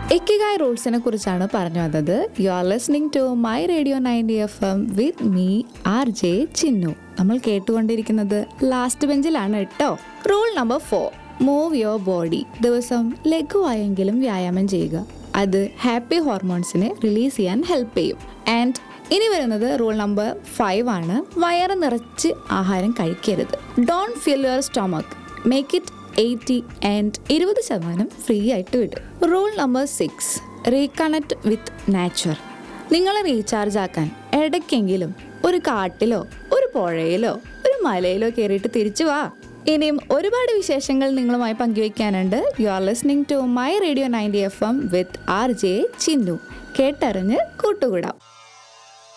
ikigai റൂൾസിനെ കുറിച്ചാണ് പറഞ്ഞു വന്നത് you are listening to my radio ninety F M with me R J Chinnu നമ്മൾ കേട്ടുകൊണ്ടിരിക്കുന്നത് ലാസ്റ്റ് ബെഞ്ചിലാണ് കേട്ടോ rule number four move your body ദിവസം ലഘുവായെങ്കിലും വ്യായാമം ചെയ്യുക അത് ഹാപ്പി ഹോർമോൺസിനെ റിലീസ് ചെയ്യാൻ ഹെൽപ്പ് ചെയ്യും ആൻഡ് ഇനി വരുന്നത് റൂൾ നമ്പർ ഫൈവ് ആണ് വയറ് നിറച്ച് ആഹാരം കഴിക്കരുത് don't fill your stomach make it eighty and ഇരുപത് ശതമാനം ഫ്രീ ആയിട്ട് വിടും rule number six reconnect with nature നിങ്ങളെ റീചാർജ് ആക്കാൻ ഇടയ്ക്കെങ്കിലും ഒരു കാട്ടിലോ ഒരു പുഴയിലോ ഒരു മലയിലോ കയറിയിട്ട് തിരിച്ചു വാ ഇനിയും ഒരുപാട് വിശേഷങ്ങൾ നിങ്ങളുമായി പങ്കുവയ്ക്കാനുണ്ട് you are listening to my radio ninety F M with R J Chinnu കേട്ടറിഞ്ഞ് കൂട്ടുകൂടാം